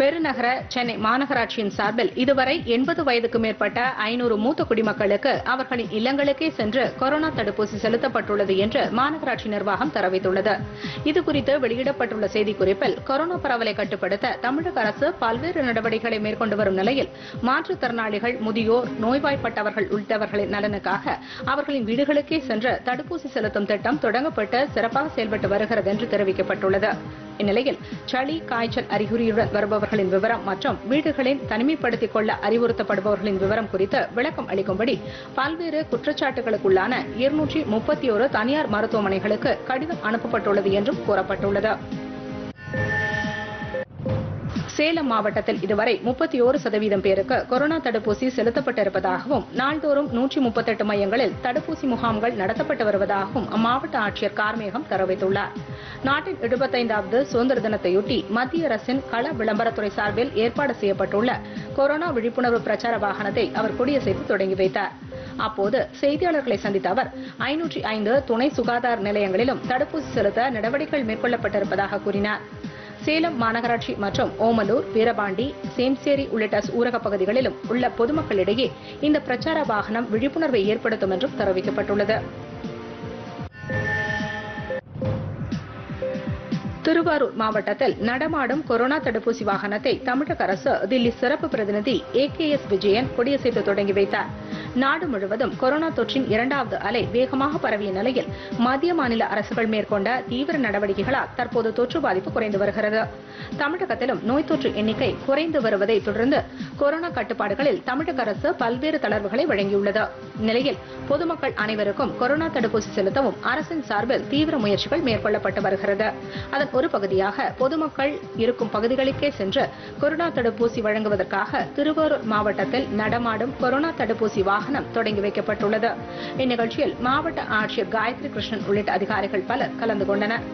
பெருநகர சென்னை மாநகராட்சியின் சார்பில் இதுவரை எண்பது வயதுக்கு மேற்பட்ட ஐநூறு மூத்த குடிமக்களுக்கு அவர்களின் இல்லங்களுக்கே சென்று கொரோனா தடுப்பூசி செலுத்தப்பட்டுள்ளது என்று மாநகராட்சி நிர்வாகம் தெரிவித்துள்ளது இதுகுறித்து வெளியிடப்பட்டுள்ள செய்திக்குறிப்பில் கொரோனா பரவலை கட்டுப்படுத்த தமிழக அரசு பல்வேறு நடவடிக்கைகளை மேற்கொண்டு வரும் நிலையில் மாற்றுத்திறனாளிகள் முதியோர் நோய்வாய்ப்பட்டவர்கள் உள்ளிட்டவர்களின் நலனுக்காக அவர்களின் வீடுகளுக்கே சென்று தடுப்பூசி செலுத்தும் திட்டம் தொடங்கப்பட்டு சிறப்பாக செயல்பட்டு வருகிறது என்று தெரிவிக்கப்பட்டுள்ளது இந்நிலையில் சளி காய்ச்சல் அறிகுறியுடன் வருபவர்களின் விவரம் மற்றும் வீடுகளில் தனிமைப்படுத்திக் கொள்ள அறிவுறுத்தப்படுபவர்களின் விவரம் குறித்து விளக்கம் அளிக்கும்படி பல்வேறு குற்றச்சாட்டுகளுக்குள்ளான இருநூற்றி முப்பத்தி ஒரு தனியார் மருத்துவமனைகளுக்கு கடிதம் அனுப்பப்பட்டுள்ளது என்றும் கூறப்பட்டுள்ளது சேலம் மாவட்டத்தில் இதுவரை முப்பத்தி ஓரு சதவீதம் பேருக்கு கொரோனா தடுப்பூசி செலுத்தப்பட்டிருப்பதாகவும் நாள்தோறும் நூற்றி முப்பத்தெட்டு மையங்களில் தடுப்பூசி முகாம்கள் நடத்தப்பட்டு வருவதாகவும் அம்மாவட்ட ஆட்சியர் கார்மேகம் தெரிவித்துள்ளார் நாட்டின் எழுபத்தைந்தாவது சுதந்திர தினத்தையொட்டி மத்திய அரசின் கள விளம்பரத்துறை சார்பில் ஏற்பாடு செய்யப்பட்டுள்ள கொரோனா விழிப்புணர்வு பிரச்சார வாகனத்தை அவர் கொடியசைத்து தொடங்கி வைத்தார் அப்போது செய்தியாளர்களை சந்தித்த அவர் ஐநூற்றி ஐந்து துணை சுகாதார நிலையங்களிலும் தடுப்பூசி செலுத்த நடவடிக்கைகள் மேற்கொள்ளப்பட்டிருப்பதாக கூறினார் சேலம் மாநகராட்சி மற்றும் ஓமலூர் வீரபாண்டி சேம்சேரி உள்ளிட்ட ஊரக பகுதிகளிலும் உள்ள பொதுமக்களிடையே இந்த பிரச்சார வாகனம் விழிப்புணர்வை ஏற்படுத்தும் என்றும் தெரிவிக்கப்பட்டுள்ளது திருவாரூர் மாவட்டத்தில் நடமாடும் கொரோனா தடுப்பூசி வாகனத்தை தமிழக அரசு தில்லி சிறப்பு பிரதிநிதி ஏ கே எஸ் விஜயன் கொடியசைத்து தொடங்கி வைத்தார் நாடு முழுவதும் கொரோனா தொற்றின் இரண்டாவது அலை வேகமாக பரவிய நிலையில் மத்திய மாநில அரசுகள் மேற்கொண்ட தீவிர நடவடிக்கைகளால் தற்போது தொற்று பாதிப்பு குறைந்து வருகிறது தமிழகத்திலும் நோய் தொற்று எண்ணிக்கை குறைந்து வருவதை தொடர்ந்து கொரோனா கட்டுப்பாடுகளில் தமிழக அரசு பல்வேறு தளர்வுகளை வழங்கியுள்ளது இந்நிலையில் பொதுமக்கள் அனைவருக்கும் கொரோனா தடுப்பூசி செலுத்தவும் அரசின் சார்பில் தீவிர முயற்சிகள் மேற்கொள்ளப்பட்டு வருகிறது அதன் ஒரு பகுதியாக பொதுமக்கள் இருக்கும் பகுதிகளுக்கே சென்று கொரோனா தடுப்பூசி வழங்குவதற்காக திருவாரூர் மாவட்டத்தில் நடமாடும் கொரோனா தடுப்பூசி வாகனம் தொடங்கி வைக்கப்பட்டுள்ளது இந்நிகழ்ச்சியில் மாவட்ட ஆட்சியர் காயத்ரி கிருஷ்ணன் உள்ளிட்ட அதிகாரிகள் பலர் கலந்து கொண்டனர்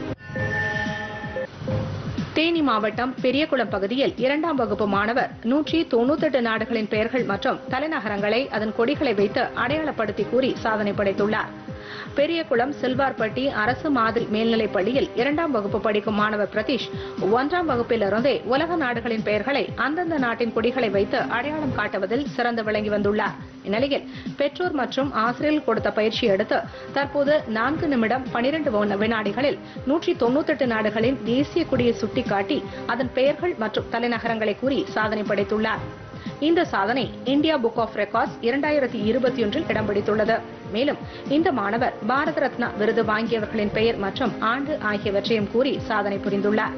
தேனி மாவட்டம் பெரியகுளம் பகுதியில் இரண்டாம் வகுப்பு மாணவர் நூற்றி தொன்னூத்தெட்டு நாடுகளின் பெயர்கள் மற்றும் தலைநகரங்களை அதன் கொடிகளை வைத்து அடையாளப்படுத்தி கூறி சாதனை படைத்துள்ளார் பெரியகுளம் சில்வார்பட்டி அரசு மாதிரி மேல்நிலைப் பள்ளியில் இரண்டாம் வகுப்பு படிக்கும் மாணவர் பிரதீஷ் ஒன்றாம் வகுப்பிலிருந்தே உலக நாடுகளின் பெயர்களை அந்தந்த நாட்டின் கொடிகளை வைத்து அடையாளம் காட்டுவதில் சிறந்து விளங்கி வந்துள்ளார் இந்நிலையில் பெற்றோர் மற்றும் ஆசிரியர்கள் கொடுத்த பயிற்சியை அடுத்து தற்போது நான்கு நிமிடம் பனிரெண்டு வினாடிகளில் நூற்றி தொன்னூத்தெட்டு நாடுகளின் தேசிய கொடியை சுட்டிக்காட்டி அதன் பெயர்கள் மற்றும் தலைநகரங்களை கூறி சாதனை படைத்துள்ளார் இந்த சாதனை இந்தியா புக் ஆஃப் ரெக்கார்ட்ஸ் இரண்டாயிரத்தி இருபத்தி ஒன்றில் இடம் பிடித்துள்ளது மேலும் இந்த மாணவர் பாரத ரத்னா விருது வாங்கியவர்களின் பெயர் மற்றும் ஆண்டு ஆகியவற்றையும் கூறி சாதனை புரிந்துள்ளார்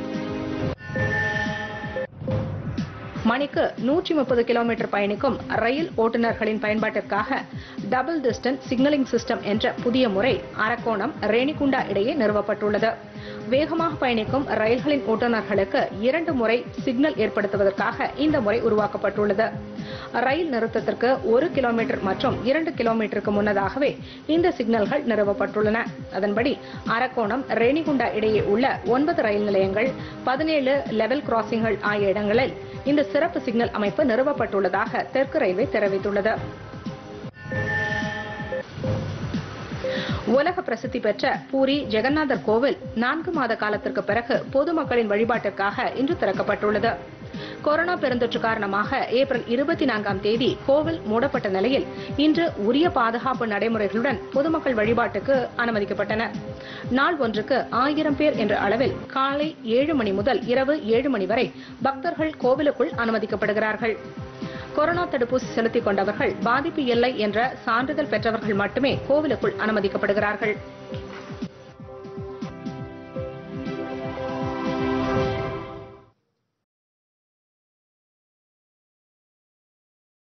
மணிக்கு நூற்றி முப்பது கிலோமீட்டர் பயணிக்கும் ரயில் ஓட்டுநர்களின் பயன்பாட்டிற்காக டபுள் டிஸ்டன்ஸ் சிக்னலிங் சிஸ்டம் என்ற புதிய முறை அரக்கோணம் ரேணிகுண்டா இடையே நிறுவப்பட்டுள்ளது வேகமாக பயணிக்கும் ரயில்களின் ஓட்டுநர்களுக்கு இரண்டு முறை சிக்னல் ஏற்படுத்துவதற்காக இந்த முறை உருவாக்கப்பட்டுள்ளது ரயில் நிறுத்தத்திற்கு ஒரு கிலோமீட்டர் மற்றும் இரண்டு கிலோமீட்டருக்கு முன்னதாகவே இந்த சிக்னல்கள் நிறுவப்பட்டுள்ளன அதன்படி அரக்கோணம் ரேணிகுண்டா இடையே உள்ள ஒன்பது ரயில் நிலையங்கள் பதினேழு லெவல் கிராசிங்கள் ஆகிய இடங்களில் இந்த சிறப்பு சிக்னல் அமைப்பு நிறுவப்பட்டுள்ளதாக தெற்கு ரயில்வே தெரிவித்துள்ளது உலக பிரசித்தி பெற்ற பூரி ஜெகநாதர் கோவில் நான்கு மாத காலத்திற்கு பிறகு பொதுமக்களின் வழிபாட்டிற்காக இன்று திறக்கப்பட்டுள்ளது கொரோனா பெருந்தொற்று காரணமாக ஏப்ரல் இருபத்தி நான்காம் தேதி கோவில் மூடப்பட்ட நிலையில் இன்று உரிய பாதுகாப்பு நடைமுறைகளுடன் பொதுமக்கள் வழிபாட்டுக்கு அனுமதிக்கப்பட்டனர் நாள் ஒன்றுக்கு ஆயிரம் பேர் என்ற அளவில் காலை ஏழு மணி முதல் இரவு ஏழு மணி வரை பக்தர்கள் கோவிலுக்குள் அனுமதிக்கப்படுகிறார்கள் கொரோனா தடுப்பூசி செலுத்திக் கொண்டவர்கள் பாதிப்பு இல்லை என்ற சான்றிதழ் பெற்றவர்கள் மட்டுமே கோவிலுக்குள் அனுமதிக்கப்படுகிறார்கள்